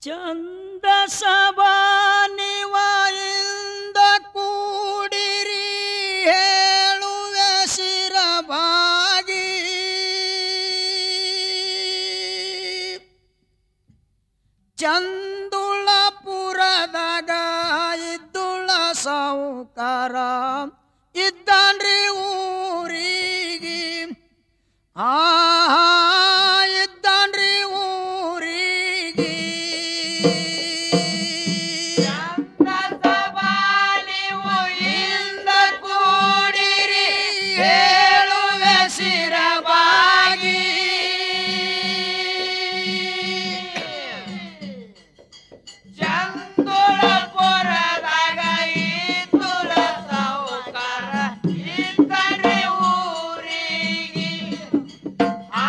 ಚಂದ ಸಭಾನಿವಾಯಿಂದ ಕೂಡಿರಿ ಹೇಳುವೆ ಶಿರಬಾಗಿ ಚಂದುಳಪುರದಾಗ ಇದ್ದುಳ ಸಾವುಕಾರ ಇದ್ದಾನ್ರಿ ಊರಿಗೆ ಆ ಇದ್ದಾನ್ರಿ ಊರಿಗೆ ಇಂದ ಕೂಡಿರಿ ಹೇಳುವೆ ಶಿರವಾಗಿ ಚಂದುಳಪುರದಾಗ ಇದ್ದುಳ ಸಾವುಕಾರ ಇದ್ದರೆ ಊರಿಗೆ ಆ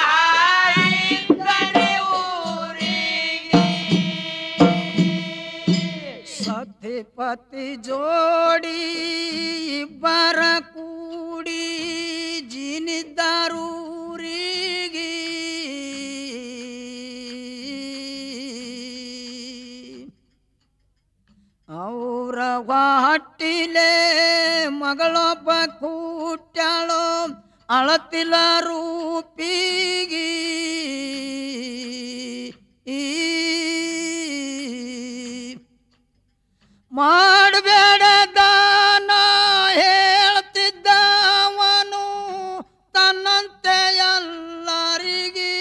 ಇದ್ದರೆ ಊರಿಗೆ ಸತಿಪತಿ ಜೋಡಿ ಇಬ್ಬರ ಕೂಡಿ ಜಿನಿದ್ದರೂರಿಗೆ ಅವರ ಹೊಟ್ಟಿಲೆ ಮಗಳೊಬ್ಬ ಕೂಟ್ಯಾಳೋ ಅಳತಿಲ ರೂಪಿಗಿ ಮಾಡಬೇಡ ದಾನ ಹೇಳ್ತಿದ್ದವನು ತನ್ನಂತೆ ಎಲ್ಲರಿಗೆ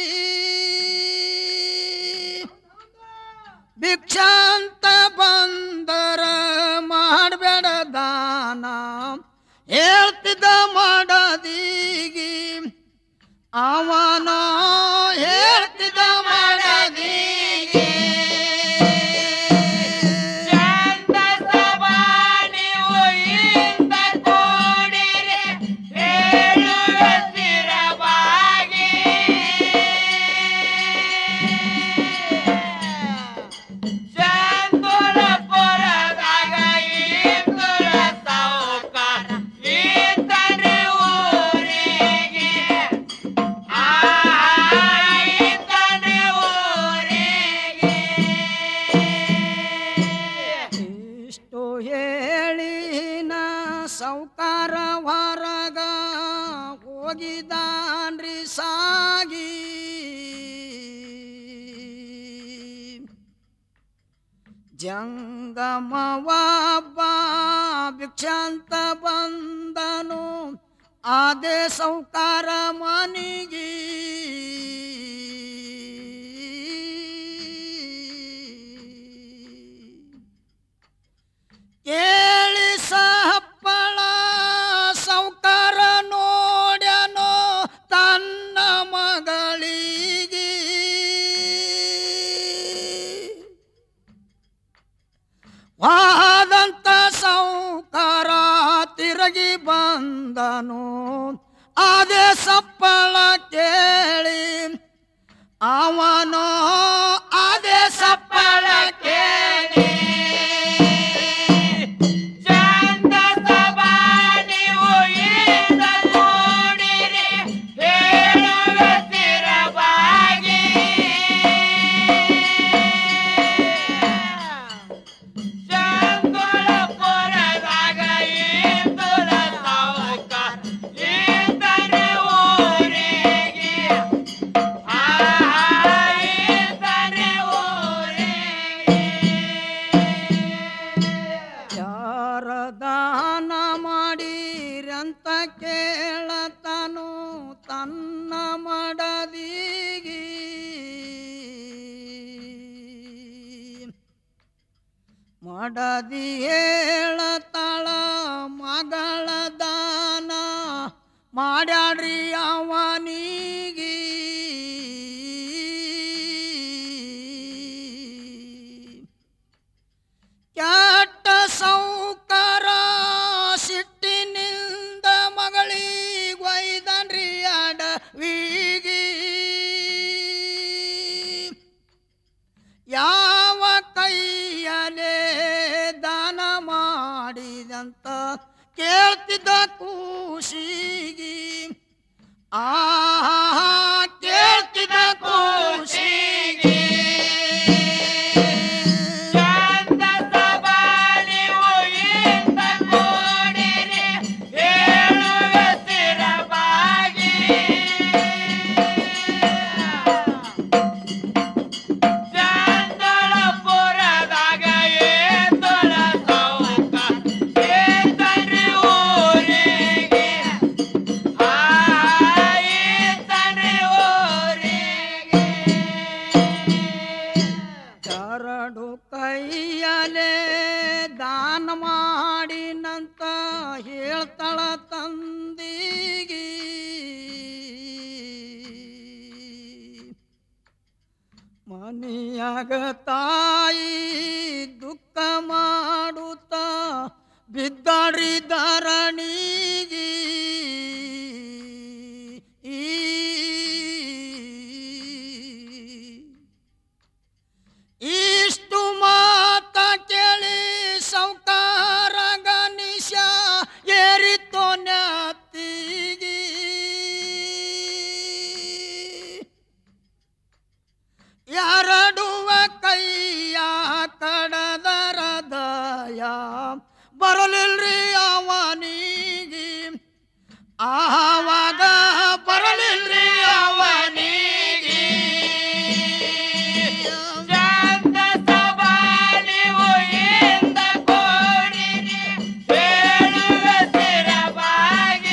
ಭಿಕ್ಷಾಂತ ಬಂದರ ಮಾಡಬೇಡ ದಾನ ಹೇಳ್ತಿದ್ದ ಮಾಡದೀಗಿ ಅವನ ಹೇಳ್ತಿದ್ದ ಮಾಡದೀಗಿ ಚಂದ ಸಭಾನಿವು ಇಂದ ಕೂಡಿರಿ ಹೇಳುವ ಸ್ಥಿರವಾಗಿ ಚಂದುಳಪುರದಾಗ ಇದ್ದುಳ ಸಾವುಕಾರ ಇದ್ದರೆ ಊರಿಗೆ ಆ ಇದ್ದರೆ ಊರಿಗೆ ಇಷ್ಟು ಹೇಳಿ ನಾ ಸೌಕಾರ ಹೊರಗ ಹೋಗಿದಾನ್ರಿ ಸಾಗಿ ಜಂಗಮವಾಬ್ಬ ಭಿಕ್ಷಾಂತ ಬಂದನು ಆದೆ ಸೌಕಾರ ಮನಿಗೆ ಕೇಳಿ ಸಹಪ್ಪಳ ಸೌಕಾರ ನೋಡ್ಯನೋ ತನ್ನ ಮಗಳಿಗೆ ವಾದಂತ ಸೌಕಾರ ತಿರುಗಿ ಬಂದನು ಅದೇ ಸಪ್ಪಳ ಕೇಳಿ ಅವನು ಅದೇ ಸಪ್ಪಳ ಕೇಳಿ ಚಂದ ಸಭಾನಿವು ಇಂದ ಕೂಡಿರಿ ಹೇಳುವ ಸ್ಥಿರವಾಗಿ ಚಂದುಳಪುರದಾಗ ಇದ್ದುಳ ಸಾವುಕಾರ ಇದ್ದರೆ ಊರಿಗೆ ಆ ಇದ್ದರೆ ಊರಿಗೆ ಯಾರ ದಾನ ಮಾಡಿರಂತ ಕೇಳತನು ತನ್ನ ಮಡದಿಗಿ ಮಡದಿ ಹೇಳತಾಳ ಮಗಳ ದಾನ ಮಾಡ್ಯಾಡ್ರಿ ಅವನಿಗಿ ಕ್ಯಾಟ ಸೌಕಾರ ಸಿಟ್ಟಿನಿಂದ ಮಗಳಿಗೊಯ್ದನ್ರಿ ಅಡವಿಗಿ ಯಾವ ಕೈಯಲೇ ದಾನ ಮಾಡಿದಂತ ಕೇಳ್ತಿದ್ದ ಖುಷಿಗಿ ಆ ಕೇಳ್ತಿದ್ದ ಖುಷಿಗಿ ಮಾಡಿನಂತ ಹೇಳ್ತಾಳ ತಂದಿಗಿ ಮನೆಯಾಗ ತಾಯಿ ದುಃಖ ಮಾಡುತ್ತ ಬಿದ್ದಾಡಿ ಧರಣಿಗಿ ಇಷ್ಟು ಮಾತ ಕೇಳಿ ಸೌಕಾರ ಗಣೇಶ ಏರಿತೋ ನ್ಯಾತಿಗಿ ಎರಡುವ ಕೈಯ ಕಡದರದಯ ಬರಲಿಲ್ರಿ ಅವನಿಗೆ ಆವಾಗ ಬರಲಿಲ್ರಿ ಅವನಿಗೆ ಶಾಂತ ಸಭಾ ನೀವು ಇಂದ ಕೋಡಿರಿ ಬೇಡುವ ಸ್ಥಿರವಾಗಿ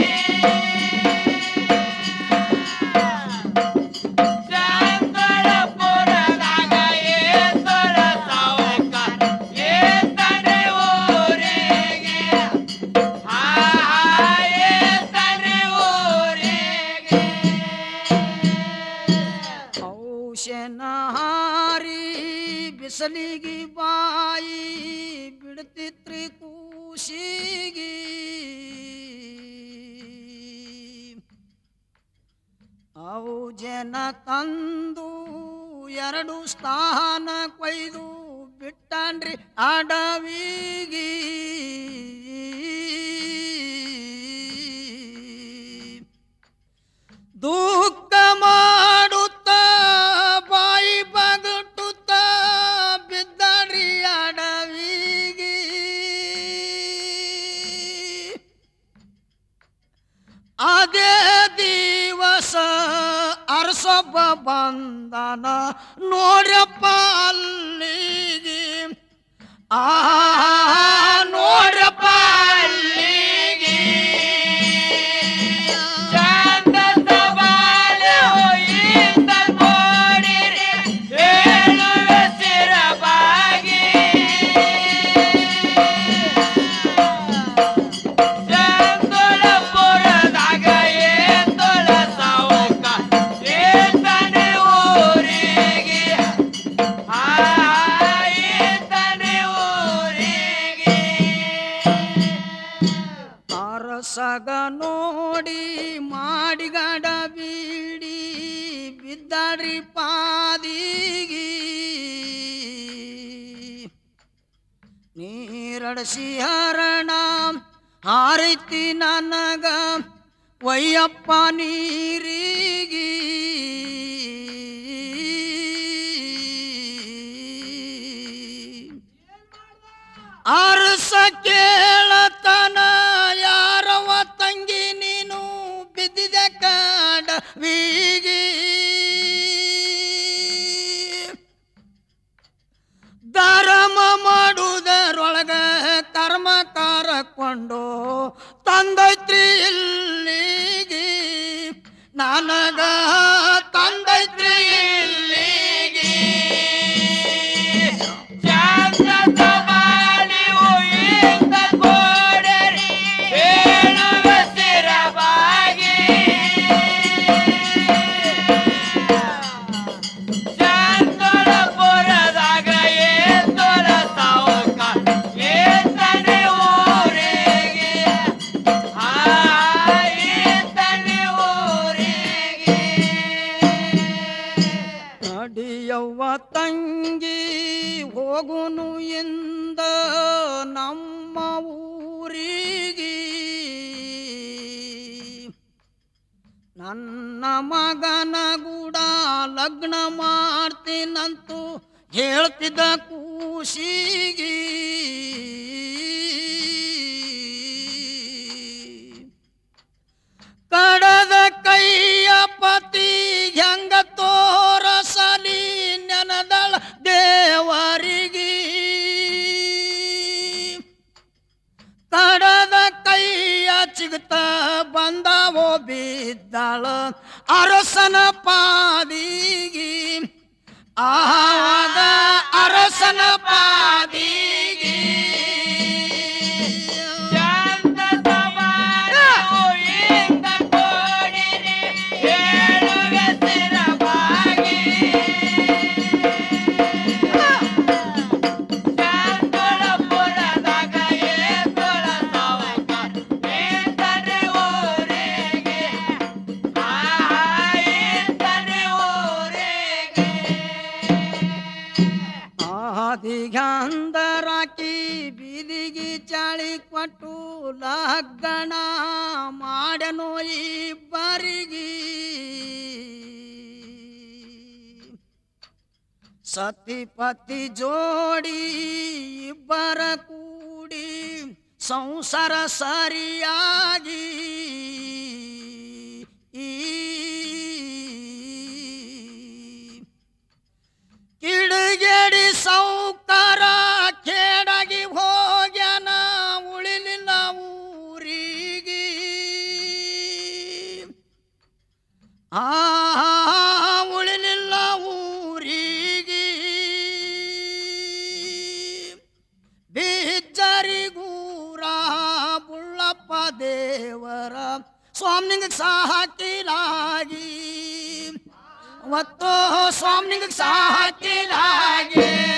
ಶಾಂತಳ ಪುರದಾಗ ಏತಳ ಸಾವುಕಾರ ಏತನೆ ಊರಿಗೆ ಆ ಏತನೆ ಊರಿಗೆ ಔಷನ ಹಾರಿ ಬಿಸಲಿಗೆ ಬಾಯಿ ಬಿಡ್ತಿತ್ರಿ ಕೂಸಿಗಿ ಅವು ಜನ ತಂದು ಎರಡು ಸ್ಥಾನ ಕೊಯ್ದು ಬಿಟ್ಟಾನ್ರಿ ಅಡವಿಗಿ ದುಃಖ ಮಾಡುತ್ತ ಬಾಯಿ ಬಗಟುತ್ತ ಬಿದ್ದರಿ ಅಡವಿಗಿ ಅದೇ ದಿವಸ ಅರಸೊಬ್ಬ ಬಂದನ ನೋಡ್ರಪ್ಪ ಅಲ್ಲಿಗೆ ಆ ನೋಡ್ರಪ್ಪ ಅಲ್ಲಿಗೆ ಶಾಂತ ಸಭಾಲೆ ಹೋಯಿಂದ ಕೋಡಿರಿ ಹೇಳುವ ಸ್ಥಿರವಾಗಿ ಶಾಂತಳ ಪುರದಾಗ ಏತಳ ಸಾವುಕ ಏತನೆ ಊರಿಗೆ ಆ ಏತನೆ ಊರಿಗೆ ಅರಸಗ ನೋಡಿ ಮಾಡಿಗಡ ಬೀಡಿ ಬಿದ್ದಾಡ್ರಿ ಪಾದಿಗಿ ನೀರಡಸಿ ಹರಣ ಹಾರೈತಿ ನನಗ ವಯ್ಯಪ್ಪ ನೀರಿಗಿ ಅರಸ ಕೇಳತನ ಯಾರವ ತಂಗಿ ನೀನು ಬಿದ್ದಿದೆ ಕಾಡ ವೀಗಿ ಧರ್ಮ ಮಾಡುವುದರೊಳಗ ಕರ್ಮ ಕರಕೊಂಡು ತಂದೈತ್ರಿ ಇಲ್ಲಿಗೆ ನನಗ ತಂದೈತ್ರಿ ಇಲ್ಲಿಗೆ ಶಾಂತ ಸಭಾಲಿವು ಇಂದ ಕೋಡರಿ ಹೇಳುವ ಸ್ಥಿರವಾಗಿ ಶಾಂತಳ ಪುರದಾಗ ಏತಳ ಸಾವುಕ ಏತನೆ ಊರಿಗೆ ಆ ಏತನೆ ಊರಿಗೆ ನಡಿಯವ್ವ ತಂಗಿ ಹೋಗುನು ಎಂದ ನಮ್ಮ ಊರಿಗೆ ನನ್ನ ಮಗನ ಗೂಡ ಲಗ್ನ ಮಾಡ್ತೀನಂತೂ ಹೇಳ್ತಿದ್ದ ಕೂಸಿಗಿ ಕಡದ ಕೈಯ ಪತಿ ಹೆಂಗ ತೋರಸಲಿ ನೆನದಳ ದೇವರಿಗೆ ಕಡದ ಕೈಯ ಚಿಗತ ಬಂದವೋ ಬಿದ್ದಾಳ ಅರಸನ ಪಾದಿಗಿ ಆಗ ಅರಸನ ಪಾದಿಗಿ ಆದಿಗಂಧರಾಕಿ ಬೀದಿಗಿ ಚಾಳಿ ಕೊಟ್ಟು ಲಗ್ನ ಮಾಡನೋ ಇಬ್ಬರಿಗಿ ಸತಿಪತಿ ಜೋಡಿ ಇಬ್ಬರ ಕೂಡಿ ಸಂಸಾರ ಸರಿಯಾಗಿ ಕಿಡಿಗೇಡಿ ಸೌಕಾರ ಕೇಡಾಗಿ ಹೋಗ್ಯಾನ ಉಳಿಲಿಲ್ಲ ಊರಿಗೆ ಆ ಉಳಿಲಿಲ್ಲ ಊರಿಗೆ ಬಿಜ್ಜರಿಗೂರ ಬುಳ್ಳಪ್ಪ ದೇವರ ಸ್ವಾಮಿನಿಗೆ ಸಾಕಿಲಾಗಿ ಒತ್ತು ಸ್ವಾಮಿನಿಗೆ ಸಾಕಿಲಾಗಿ